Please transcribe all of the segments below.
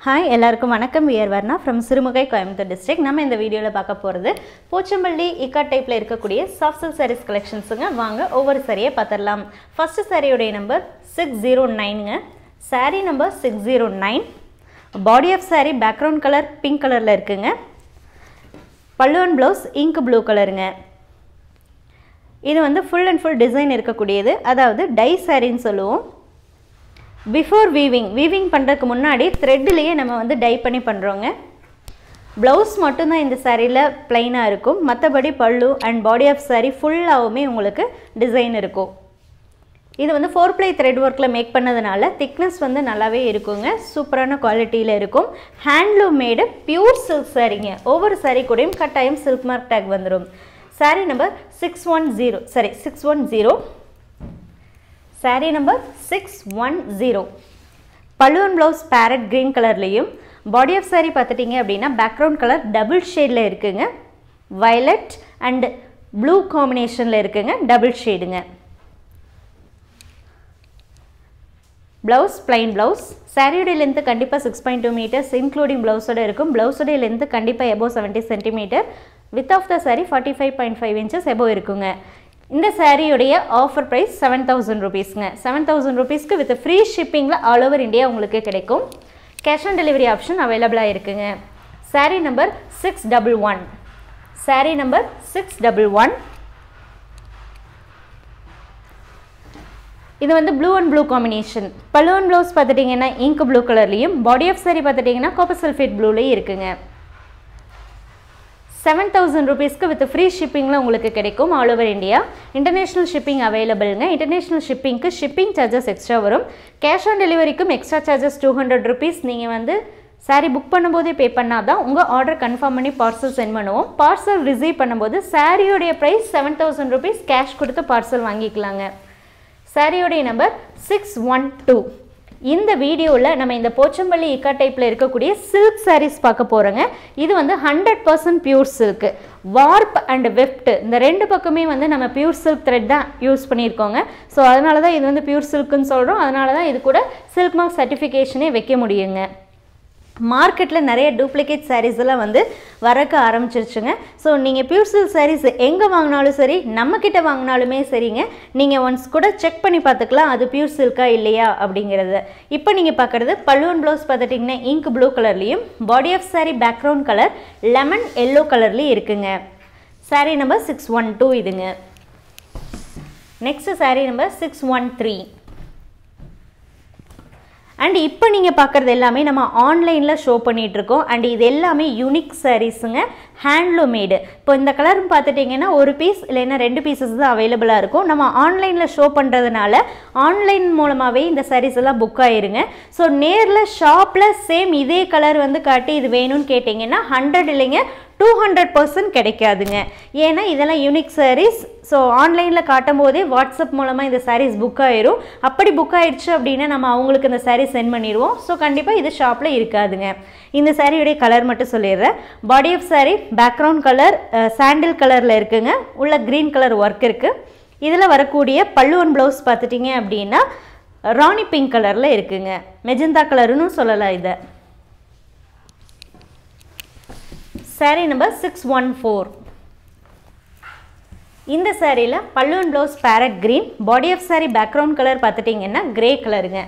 hi எல்லாருக்கும் வணக்கம் we're Varna from Sirumugai Coimbatore district நம்ம இந்த வீடியோவில் பார்க்க போகிறது போச்சம்பள்ளி இக்கா டைப்பில் இருக்கக்கூடிய சாஃப்ட் சில்க் சாரீஸ் கலெக்ஷன்ஸுங்க வாங்க ஒவ்வொரு சாரியை பார்த்துடலாம் ஃபஸ்ட்டு சாரியுடைய நம்பர் சிக்ஸ் ஜீரோ நைனுங்க sari number six zero nine body of sari background colour pink கலரில் இருக்குங்க பல்லுவன் ப்ளவுஸ் இங்க் ப்ளூ கலருங்க இது வந்து ஃபுல் அண்ட் ஃபுல் டிசைன் இருக்கக்கூடியது அதாவது டை சாரின்னு சொல்லுவோம் பிஃபோர் வீவிங் வீவிங் பண்ணுறதுக்கு முன்னாடி த்ரெட்லேயே நம்ம வந்து டை பண்ணி பண்ணுறோங்க ப்ளவுஸ் மட்டும்தான் இந்த சாரியில் ப்ளைனாக இருக்கும் மற்றபடி pallu and body of sari ஃபுல்லாகவுமே உங்களுக்கு டிசைன் இருக்கும் இது வந்து ஃபோர் ப்ளை த்ரெட் ஒர்க்கில் மேக் பண்ணதுனால திக்னஸ் வந்து நல்லாவே இருக்குங்க சூப்பரான குவாலிட்டியில் இருக்கும் ஹேண்ட்லூம் மேடு பியூர் சில்க் சாரீங்க ஒவ்வொரு சாரீ கூடயும் கட்டாயம் சில்க் மார்க் டேக் வந்துடும் sari number six one zero sari six one zero sari number six one zero பல்லுவன் ப்ளவுஸ் பேரட் க்ரீன் கலர்லேயும் பாடி ஆஃப் சாரீ பார்த்துட்டிங்க அப்படின்னா பேக்ரவுண்ட் கலர் டபுள் ஷேடில் இருக்குங்க வயலட் அண்ட் ப்ளூ காம்பினேஷனில் இருக்குங்க டபுள் ஷேடுங்க ப்ளவுஸ் பிளைன் ப்ளவுஸ் சாரியோடைய லென்த்து கண்டிப்பாக six point two meters including ப்ளவுஸோட இருக்கும் ப்ளவுஸோடைய லென்த்து கண்டிப்பாக above seventy centimeter width of the sari forty five point five inches above இருக்குங்க இந்த சாரியுடைய ஆஃபர் ப்ரைஸ் செவன் தௌசண்ட் ருபீஸ்ங்க செவன் தௌசண்ட் ருபீஸ்க்கு வித் ஃப்ரீ ஷிப்பிங்கில் ஆல் ஓவர் இந்தியா உங்களுக்கு கிடைக்கும் கேஷ் ஆன் டெலிவரி ஆப்ஷன் அவைலபிளாக இருக்குங்க sari number six double one sari number six double one இது வந்து ப்ளூ அண்ட் ப்ளூ காம்பினேஷன் பலூன் ப்ளவுஸ் பார்த்துட்டிங்கன்னா இங்க் ப்ளூ கலர்லேயும் பாடி ஆஃப் சாரி பார்த்துட்டிங்கன்னா காப்பர் சல்ஃபேட் ப்ளூலேயும் இருக்குங்க செவன் தௌசண்ட் ருபீஸ்க்கு வித் ஃப்ரீ ஷிப்பிங்கில் உங்களுக்கு கிடைக்கும் all over India international shipping அவைலபிள்ங்க இன்டர்நேஷ்னல் ஷிப்பிங்க்கு ஷிப்பிங் சார்ஜஸ் எக்ஸ்ட்ரா வரும் கேஷ் ஆன் டெலிவரிக்கும் extra charges two hundred rupees நீங்கள் வந்து சாரீ புக் பண்ணும்போதே பே பண்ணால் தான் உங்கள் ஆர்டர் கன்ஃபார்ம் பண்ணி பார்சல் சென்ட் பண்ணுவோம் பார்சல் ரிசீவ் பண்ணும்போது சாரியோடைய price seven thousand rupees cash கொடுத்து பார்சல் வாங்கிக்கலாங்க சாரியோடைய நம்பர் சிக்ஸ் ஒன் டூ இந்த வீடியோவில் நம்ம இந்த போச்சம்பள்ளி இக்கா டைப்பில் இருக்கக்கூடிய சில்க் சாரீஸ் பார்க்க போகிறோங்க இது வந்து hundred percent pure silk warp and weft இந்த ரெண்டு பக்கமே வந்து நம்ம பியூர் சில்க் த்ரெட் தான் யூஸ் பண்ணியிருக்கோங்க ஸோ அதனால தான் இது வந்து பியூர் சில்க்குன்னு சொல்கிறோம் அதனால தான் இது கூட சில்க் மார்க் சர்டிஃபிகேஷனே வைக்க முடியுங்க மார்க்கெட்டில் நிறைய டூப்ளிகேட் சாரீஸ் எல்லாம் வந்து வரக்க ஆரம்பிச்சிருச்சுங்க ஸோ நீங்கள் பியூர் சில்க் சாரீஸ் எங்கே வாங்கினாலும் சரி நம்மக்கிட்ட வாங்கினாலுமே சரிங்க நீங்கள் ஒன்ஸ் கூட செக் பண்ணி பார்த்துக்கலாம் அது பியூர் சில்கா இல்லையா அப்படிங்கிறத இப்போ நீங்கள் பார்க்குறது பல்லுவன் ப்ளவுஸ் பார்த்துட்டிங்கன்னா இங்க் ப்ளூ கலர்லேயும் body of sari background colour lemon yellow கலர்லேயும் இருக்குங்க sari number six one two இதுங்க next sari number six one three and இப்போ நீங்கள் பார்க்குறது எல்லாமே நம்ம ஆன்லைனில் ஷோ பண்ணிகிட்ருக்கோம் அண்ட் இது எல்லாமே யூனிக் சாரீஸுங்க ஹேண்ட்லூம் மேடு இப்போ இந்த கலர்னு பார்த்துட்டிங்கன்னா ஒரு பீஸ் இல்லைன்னா ரெண்டு பீசஸ் தான் அவைலபிளாக இருக்கும் நம்ம ஆன்லைனில் ஷோ பண்ணுறதுனால ஆன்லைன் மூலமாகவே இந்த சாரீஸ் எல்லாம் புக் ஆயிருங்க ஸோ நேரில் ஷாப்பில் சேம் இதே கலர் வந்து காட்டி இது வேணும்னு கேட்டிங்கன்னா ஹண்ட்ரட் இல்லைங்க டூ ஹண்ட்ரட் பர்சன்ட் கிடைக்காதுங்க ஏன்னா இதெல்லாம் யூனிக் சாரீஸ் ஸோ ஆன்லைனில் காட்டும் போதே வாட்ஸ்அப் மூலமாக இந்த சாரீஸ் புக் ஆயிரும் அப்படி புக் ஆயிடுச்சு அப்படின்னா நம்ம அவங்களுக்கு இந்த சாரீ சென்ட் பண்ணிடுவோம் ஸோ கண்டிப்பாக இது ஷாப்பில் இருக்காதுங்க இந்த சாரியுடைய கலர் மட்டும் சொல்லிடுறேன் body of sari background colour sandal கலரில் இருக்குங்க உள்ள க்ரீன் கலர் ஒர்க் இருக்குது இதில் வரக்கூடிய பல்லுவன் ப்ளவுஸ் பார்த்துட்டிங்க அப்படின்னா ராணி பிங்க் கலரில் இருக்குங்க மெஜந்தா கலருன்னு சொல்லலாம் இதை sari number six one four இந்த சாரியில் பல்லுவன் blouse parrot green body of sari background colour பார்த்துட்டிங்கன்னா கிரே கலருங்க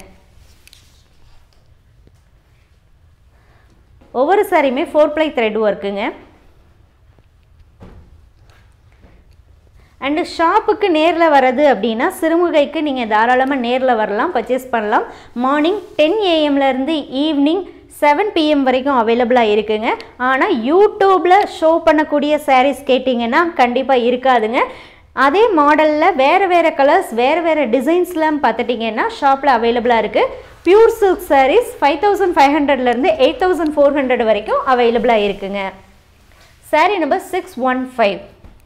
ஒவ்வொரு சாரியுமே ஃபோர் ப்ளை த்ரெட் ஒர்க்குங்க அண்டு ஷாப்புக்கு நேரில் வர்றது அப்படின்னா சிறுமுகைக்கு நீங்கள் தாராளமாக நேரில் வரலாம் பர்ச்சேஸ் பண்ணலாம் மார்னிங் டென் ஏஎம்லேருந்து ஈவினிங் செவன் பிஎம் வரைக்கும் அவைலபிளாக இருக்குங்க ஆனால் யூடியூப்பில் ஷோ பண்ணக்கூடிய சாரீஸ் கேட்டிங்கன்னா கண்டிப்பாக இருக்காதுங்க அதே மாடலில் வேறு வேறு கலர்ஸ் வேறு வேறு டிசைன்ஸ்லாம் பார்த்துட்டிங்கன்னா ஷாப்பில் அவைலபிளாக இருக்குது pure silk sarees five thousand five ஹண்ட்ரட்லேருந்து எயிட் தௌசண்ட் ஃபோர் ஹண்ட்ரட் வரைக்கும் அவைலபிளாக இருக்குங்க sari number six one five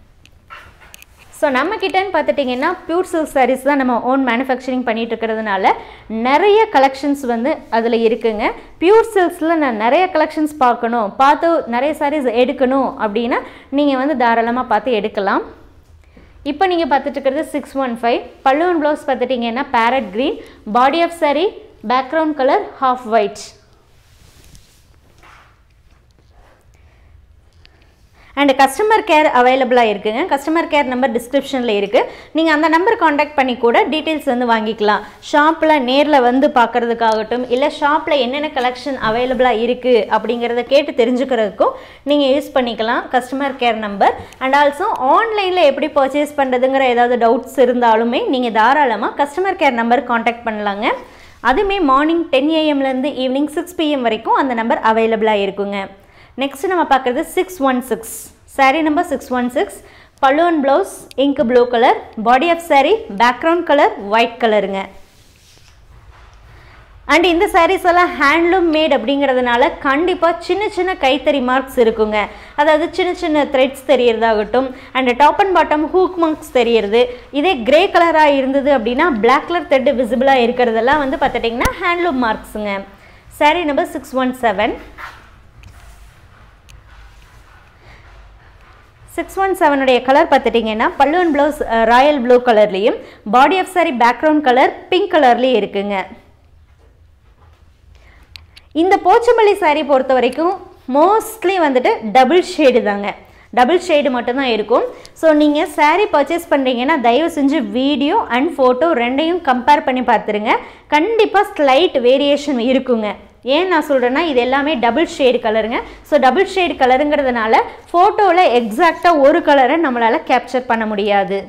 so நம்ம கிட்டன்னு பார்த்துட்டிங்கன்னா பியூர் சில்க் சாரீஸ் தான் நம்ம ஓன் மேனுஃபேக்சரிங் பண்ணிட்டு இருக்கிறதுனால நிறைய கலெக்ஷன்ஸ் வந்து அதில் இருக்குங்க பியூர் சில்க்ஸில் நான் நிறைய கலெக்ஷன்ஸ் பார்க்கணும் பார்த்து நிறைய சாரீஸ் எடுக்கணும் அப்படின்னா நீங்கள் வந்து தாராளமாக பார்த்து எடுக்கலாம் இப்போ நீங்கள் பார்த்துட்டு இருக்கிறது சிக்ஸ் ஒன் ஃபைவ் பல்லுவன் ப்ளவுஸ் பார்த்துட்டிங்கன்னா parrot green body of sari background colour half white and customer care அவைலபிளாக இருக்குங்க கஸ்டமர் கேர் நம்பர் டிஸ்கிரிப்ஷனில் இருக்குது நீங்கள் அந்த நம்பர் காண்டாக்ட் பண்ணி கூட டீட்டெயில்ஸ் வந்து வாங்கிக்கலாம் ஷாப்பில் நேரில் வந்து பார்க்குறதுக்காகட்டும் இல்லை ஷாப்பில் என்னென்ன கலெக்ஷன் அவைலபிளாக இருக்குது அப்படிங்கிறத கேட்டு தெரிஞ்சுக்கிறதுக்கும் நீங்கள் யூஸ் பண்ணிக்கலாம் customer care number and also ஆன்லைனில் எப்படி பர்ச்சேஸ் பண்ணுறதுங்கிற ஏதாவது டவுட்ஸ் இருந்தாலுமே நீங்கள் தாராளமாக கஸ்டமர் கேர் நம்பர் காண்டாக்ட் பண்ணலாங்க அதுவுமே மார்னிங் டென் ஏஎம்லேருந்து ஈவினிங் சிக்ஸ் பிஎம் வரைக்கும் அந்த நம்பர் அவைலபிளாக இருக்குங்க நெக்ஸ்ட் நம்ம பார்க்குறது six one six sari number six one six பல்லுவன் blouse ink blue colour body of sari background colour white கலருங்க அண்ட் இந்த சாரீஸ் எல்லாம் ஹேண்ட்லூம் மேட் அப்படிங்கிறதுனால கண்டிப்பாக சின்ன சின்ன கைத்தறி மார்க்ஸ் இருக்குங்க அதாவது சின்ன சின்ன த்ரெட்ஸ் தெரியறதாகட்டும் and top and bottom hook marks தெரியறது இதே கிரே கலராக இருந்தது அப்படின்னா பிளாக் கலர் த்ரெட் விசிபிளாக இருக்கிறதெல்லாம் வந்து பார்த்துட்டிங்கன்னா ஹேண்ட்லூம் மார்க்ஸுங்க sari number six one seven six one செவனுடைய கலர் பார்த்துட்டிங்கன்னா பல்லுவன் ப்ளவுஸ் ராயல் ப்ளூ கலர்லேயும் body of sari background colour pink கலர்லேயும் இருக்குங்க இந்த போச்சம்பள்ளி சாரீ பொறுத்த வரைக்கும் மோஸ்ட்லி வந்துட்டு டபுள் ஷேடு தாங்க டபுள் ஷேடு மட்டும்தான் இருக்கும் ஸோ நீங்கள் சாரீ பர்ச்சேஸ் பண்ணுறீங்கன்னா தயவு செஞ்சு வீடியோ அண்ட் ஃபோட்டோ ரெண்டையும் கம்பேர் பண்ணி பார்த்துருங்க கண்டிப்பாக ஸ்லைட் வேரியேஷன் இருக்குங்க ஏன் நான் சொல்கிறேன்னா இது எல்லாமே டபுள் ஷேடு கலருங்க ஸோ டபுள் ஷேடு கலருங்கிறதுனால ஃபோட்டோவில் எக்ஸாக்டாக ஒரு கலரை நம்மளால் கேப்சர் பண்ண முடியாது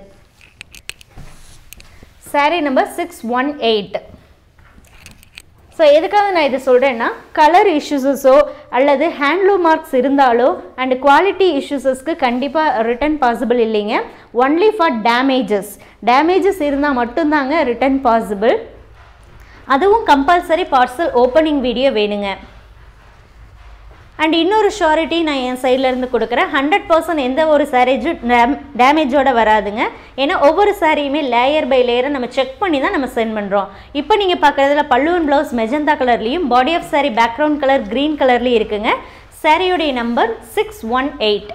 sari number six one eight so எதுக்காக நான் இதை சொல்கிறேன்னா கலர் இஷ்யூஸஸோ அல்லது ஹேண்ட்லூம் மார்க்ஸ் இருந்தாலோ அண்ட் குவாலிட்டி இஷ்யூஸஸ்க்கு கண்டிப்பாக ரிட்டர்ன் பாசிபிள் இல்லைங்க ஒன்லி ஃபார் டேமேஜஸ் டேமேஜஸ் இருந்தால் மட்டும்தாங்க ரிட்டர்ன் பாசிபிள் அதுவும் கம்பல்சரி பார்சல் ஓப்பனிங் வீடியோ வேணுங்க அண்ட் இன்னொரு ஷாரிட்டி நான் என் சைட்லேருந்து கொடுக்குறேன் ஹண்ட்ரட் பர்சன்ட் எந்த ஒரு சாரீஜும் டேம் டேமேஜோட வராதுங்க ஏன்னா ஒவ்வொரு சாரியுமே லேயர் பை லேயரை நம்ம செக் பண்ணி தான் நம்ம சென்ட் பண்ணுறோம் இப்போ நீங்கள் பார்க்குறதுல பல்லுவன் ப்ளவுஸ் மெஜந்தா கலர்லேயும் body of sari background colour green கலர்லேயும் இருக்குங்க சாரியோடைய number six one eight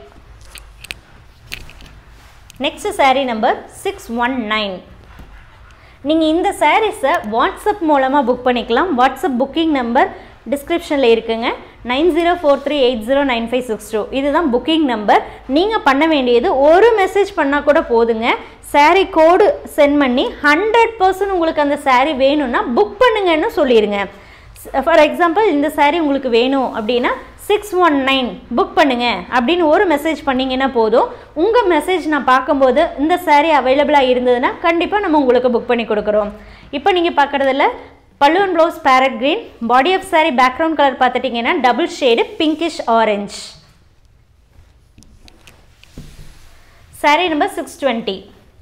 next sari number six one nine நீங்கள் இந்த சாரீஸை வாட்ஸ்அப் மூலமாக புக் பண்ணிக்கலாம் வாட்ஸ்அப் புக்கிங் நம்பர் டிஸ்கிரிப்ஷனில் இருக்குங்க nine zero four three eight zero nine five six two இதுதான் புக்கிங் நம்பர் நீங்கள் பண்ண வேண்டியது ஒரு மெசேஜ் பண்ணால் கூட போதுங்க சாரீ கோடு சென்ட் பண்ணி ஹண்ட்ரட் பர்சன்ட் உங்களுக்கு அந்த சாரீ வேணும்னா புக் பண்ணுங்கன்னு சொல்லிடுங்க ஃபார் எக்ஸாம்பிள் இந்த சாரீ உங்களுக்கு வேணும் அப்படின்னா சிக்ஸ் ஒன் நைன் புக் பண்ணுங்க அப்படின்னு ஒரு மெசேஜ் பண்ணிங்கன்னா போதும் உங்கள் மெசேஜ் நான் பார்க்கும்போது இந்த சாரீ அவைலபிளாக இருந்ததுன்னா கண்டிப்பாக நம்ம உங்களுக்கு புக் பண்ணி கொடுக்குறோம் இப்போ நீங்கள் பார்க்குறதுல பல்லுவன் blouse parrot green body of sari background colour பார்த்துட்டிங்கன்னா double shade pinkish orange sari number six twenty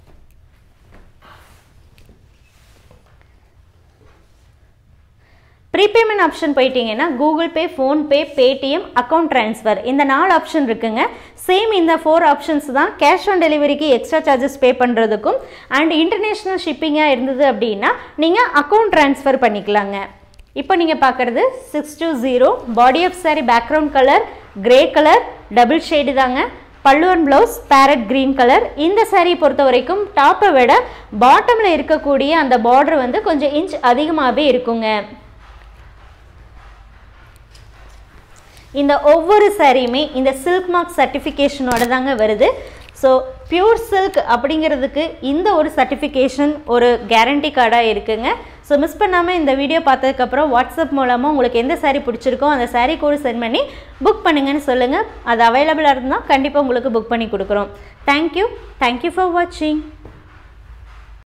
prepayment option போயிட்டீங்கன்னா Google Pay PhonePe Paytm account transfer இந்த நாலு ஆப்ஷன் இருக்குங்க சேம் இந்த ஃபோர் ஆப்ஷன்ஸ் தான் கேஷ் ஆன் டெலிவரிக்கு எக்ஸ்ட்ரா சார்ஜஸ் பே பண்ணுறதுக்கும் and international ஷிப்பிங்காக இருந்தது அப்படின்னா நீங்கள் அக்கௌண்ட் ட்ரான்ஸ்ஃபர் பண்ணிக்கலாங்க இப்போ நீங்கள் பார்க்குறது six two zero body of sari background colour grey colour double shade தாங்க பல்லுவன் ப்ளவுஸ் பேரட் க்ரீன் கலர் இந்த சாரீ பொறுத்த வரைக்கும் டாப்பை விட பாட்டமில் இருக்கக்கூடிய அந்த பார்டர் வந்து கொஞ்சம் இன்ச் அதிகமாகவே இருக்குங்க இந்த ஒவ்வொரு சாரியுமே இந்த சில்க் மார்க் சர்டிஃபிகேஷனோட தாங்க வருது ஸோ பியூர் சில்க் அப்படிங்கிறதுக்கு இந்த ஒரு சர்டிஃபிகேஷன் ஒரு கேரண்டி கார்டாக இருக்குங்க ஸோ மிஸ் பண்ணாமல் இந்த வீடியோ பார்த்ததுக்கப்புறம் வாட்ஸ்அப் மூலமாக உங்களுக்கு எந்த சாரீ பிடிச்சிருக்கோ அந்த சாரீ கூட சென்ட் பண்ணி புக் பண்ணுங்கன்னு சொல்லுங்கள் அது அவைலபிளாக இருந்தால் கண்டிப்பாக உங்களுக்கு புக் பண்ணி கொடுக்குறோம் தேங்க்யூ தேங்க்யூ ஃபார் வாட்சிங்